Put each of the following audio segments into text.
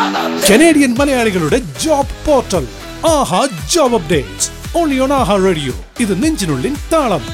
Canadian മലയാളികളുടെ job portal Aaha job updates only on Aaha radio ഇത് നെഞ്ചിനുള്ളിൽ താളം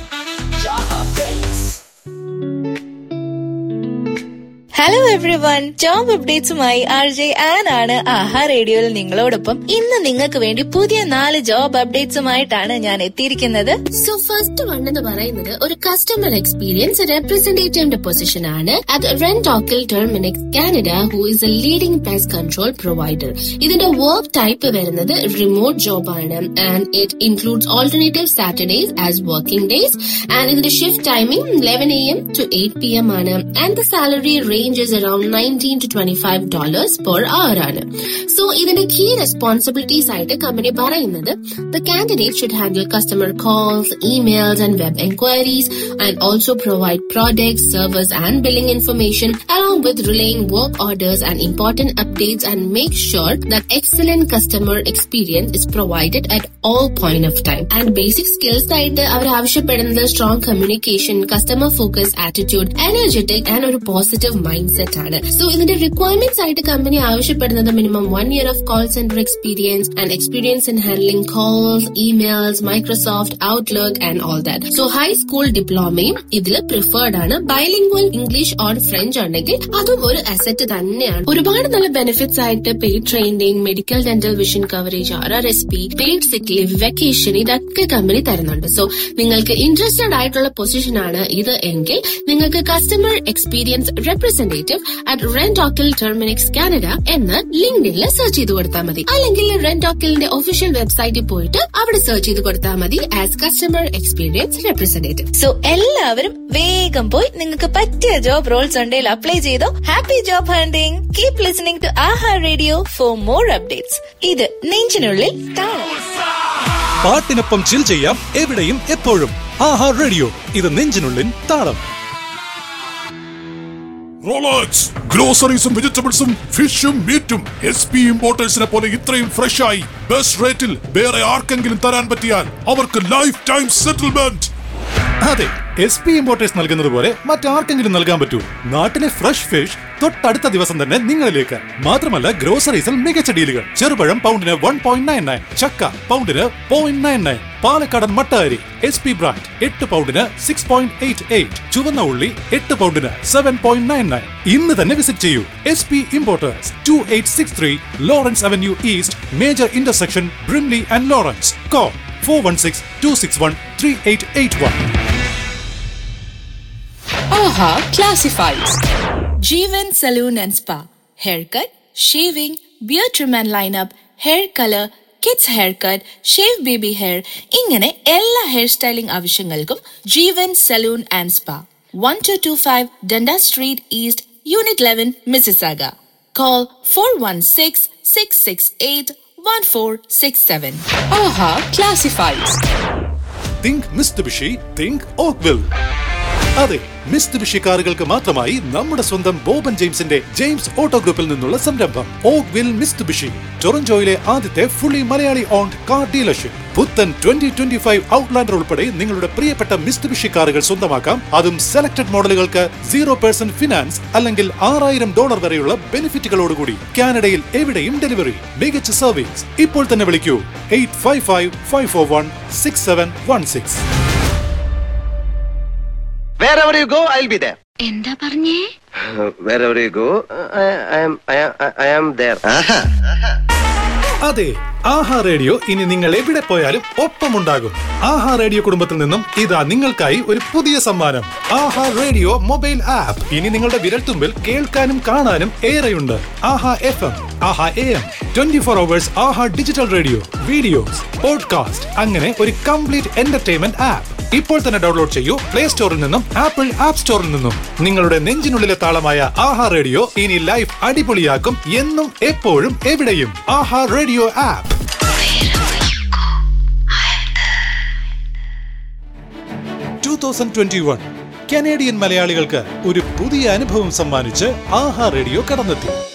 ഹലോ എവ്രി വൺ ജോബ് അപ്ഡേറ്റ്സുമായി ആർ ജെ ആൻ ആണ് ആഹാ റേഡിയോയിൽ നിങ്ങളോടൊപ്പം ഇന്ന് നിങ്ങൾക്ക് വേണ്ടി പുതിയ നാല് ജോബ് അപ്ഡേറ്റ്സുമായിട്ടാണ് ഞാൻ എത്തിയിരിക്കുന്നത് സോ ഫസ്റ്റ് വൺ എന്ന് പറയുന്നത് ഒരു കസ്റ്റമർ എക്സ്പീരിയൻസ് റെപ്രസെന്റേറ്റീവിന്റെ പൊസിഷൻ ആണ് at Rentokil Terminix Canada who is a leading pest control provider ഇതിന്റെ വർക്ക് ടൈപ്പ് വരുന്നത് റിമോട്ട് ജോബ് ആണ് and it includes alternative Saturdays as working days and ഇതിന്റെ shift timing eleven A M to eight P M ആണ് and the salary range is around nineteen to twenty five dollars per hour ആണ് so ഇതിന്റെ key responsibilities ആയിട്ട് company പറയുന്നത് the candidate should handle customer calls emails and web enquiries and also provide products service and billing information along with relaying work orders and important updates and make sure that excellent customer experience is provided at all point of time. And basic skills ആയിട്ട് അവർ ആവശ്യപ്പെടുന്നത് strong communication customer focus attitude energetic and ഒരു positive mind set ആണ് so ഇതിന്റെ requirements ആയിട്ട് company ആവശ്യപ്പെടുന്നത് minimum one year of call centre experience and experience in handling calls emails Microsoft Outlook and all that so high school ഡിപ്ലോമയും ഇതിൽ preferred ആണ് bilingual English or French ഉണ്ടെങ്കിൽ അതും ഒരു അസറ്റ് തന്നെയാണ് ഒരുപാട് നല്ല ബെനിഫിറ്റ്സ് ആയിട്ട് paid training medical dental vision coverage R R S P paid sick leave vacation ഇതൊക്കെ കമ്പനി തരുന്നുണ്ട് സോ നിങ്ങൾക്ക് ഇൻട്രസ്റ്റഡ് ആയിട്ടുള്ള പൊസിഷൻ ആണ് ഇത് എങ്കിൽ നിങ്ങൾക്ക് customer experience representative at Rentokil Terminix Canada എന്ന് ലിങ്ക്ഡിനിൽ സെർച്ച് ചെയ്ത് കൊടുത്താൽ മതി അല്ലെങ്കിൽ റെന്റോക്കിലിന്റെ ഒഫീഷ്യൽ വെബ്സൈറ്റിൽ പോയിട്ട് അവിടെ സെർച്ച് ചെയ്ത് കൊടുത്താൽ മതി as customer experience representative so എല്ലാവരും വേഗം പോയി നിങ്ങൾക്ക് പറ്റിയ ജോബ് റോൾസ് ഉണ്ടെങ്കിൽ അപ്ലൈ ചെയ്തോ happy job hunting keep listening to Aha radio for more updates ഇത് നെഞ്ചിനുള്ളിൽ താളം പാട്ടിനൊപ്പം ചിൽ ചെയ്യാം എവിടെയും എപ്പോഴും ആഹാ റേഡിയോ ഇത് നെഞ്ചിനുള്ളിൽ താളം റോളക്സ് ഗ്രോസറീസും വെജിറ്റബിൾസും ഫിഷും മീറ്റും എസ് പി ഇമ്പോർട്ടേഴ്സിനെ പോലെ ഇത്രയും ഫ്രഷ് ആയി ബെസ്റ്റ് റേറ്റിൽ വേറെ ആർക്കെങ്കിലും തരാൻ പറ്റിയാൽ അവർക്ക് ലൈഫ് ടൈം സെറ്റിൽമെന്റ് അതെ എസ് പി ഇമ്പോർട്ടേഴ്സ് നൽകുന്നത് പോലെ മറ്റാർക്കെങ്കിലും നൽകാൻ പറ്റൂ നാട്ടിലെ ഫ്രഷ് ഫിഷ് തൊട്ടടുത്ത ദിവസം തന്നെ നിങ്ങളിലേക്ക് മാത്രമല്ല ഗ്രോസറീസിൽ മികച്ച ഡീലുകൾ ചെറുപഴം പൗണ്ടിന് വൺ പോയിന്റ് നയൻ നയൻ ചക്ക പൗണ്ടിന് പോയിന്റ് നയൻ നയൻ പാലക്കാടൻ മട്ട അരി എസ് പി ബ്രാൻഡ് എട്ട് പൗണ്ടിന് സിക്സ് പോയിന്റ് എയ്റ്റ് എയ്റ്റ് ചുവന്ന ഉള്ളി എട്ട് പൗണ്ടിന് സെവൻ പോയിന്റ് നയൻ നയൻ ഇന്ന് തന്നെ വിസിറ്റ് ചെയ്യൂ S P importers two eight six three Lawrence Avenue East major intersection Brimley and Lawrence call four one six two six one three eight eight one Aha classifieds Jeevan salon and spa hair cut shaving beard trim and lineup hair colour kids hair cut shave baby hair ഇങ്ങനെ എല്ലാ hair styling ആവശ്യങ്ങൾക്കും Jeevan salon and spa one two two five Dundas street east unit eleven Mississauga call four one six six six eight one four six seven Aha classifieds think Mitsubishi think Oakville അതെ Mitsubishi കാറുകൾക്ക് മാത്രമായി നമ്മുടെ സ്വന്തം Boban ജെയിംസിന്റെ James auto ഗ്രൂപ്പിൽ നിന്നുള്ള സംരംഭം okay will Mitsubishi ടൊറന്റോയിലെ ആദ്യത്തെ fully Malayali owned car dealership പുത്തൻ ട്വന്റി ട്വന്റി ഫൈവ് ഔട്ട്ലാൻഡർ ഉൾപ്പെടെ നിങ്ങളുടെ പ്രിയപ്പെട്ട മിസ്തുബിഷി കാറുകൾ സ്വന്തമാക്കാം അതും സെലക്ടഡ് മോഡലുകൾക്ക് സീറോ പെർസെന്റ് ഫിനാൻസ് അല്ലെങ്കിൽ ആറായിരം ഡോളർ വരെയുള്ള ബെനിഫിറ്റുകളോടുകൂടി കാനഡയിൽ എവിടെയും ഡെലിവറി മികച്ച സർവീസ് ഇപ്പോൾ തന്നെ വിളിക്കൂ eight five five five four one six seven one six Wherever you go, I'll be there. എന്താ പറഞ്ഞേ Wherever you go, I, I am, I am, I am there. അതെ ആഹാ റേഡിയോ ഇനി നിങ്ങൾ എവിടെ പോയാലും ഒപ്പമുണ്ടാകും ആഹാ റേഡിയോ കുടുംബത്തിൽ നിന്നും ഇതാ നിങ്ങൾക്കായി ഒരു പുതിയ സമ്മാനം ആഹാ റേഡിയോ മൊബൈൽ ആപ്പ് ഇനി നിങ്ങളുടെ വിരൽത്തുമ്പിൽ കേൾക്കാനും കാണാനും ഏറെയുണ്ട് Aha F M Aha A M twenty four hours Aha digital radio videos podcast അങ്ങനെ ഒരു കംപ്ലീറ്റ് എന്റർടൈൻമെന്റ് ആപ്പ് ഇപ്പോൾ തന്നെ ഡൗൺലോഡ് ചെയ്യൂ പ്ലേ സ്റ്റോറിൽ നിന്നും ആപ്പിൾ ആപ്പ് സ്റ്റോറിൽ നിന്നും നിങ്ങളുടെ നെഞ്ചിനുള്ളിലെ താളമായ ആഹാ റേഡിയോ ഇനി ലൈഫ് അടിപൊളിയാക്കും എന്നും എപ്പോഴും എവിടെയും Aha radio app two thousand twenty one Canadian മലയാളികൾക്ക് ഒരു പുതിയ അനുഭവം സമ്മാനിച്ച് ആഹാ റേഡിയോ കടന്നെത്തി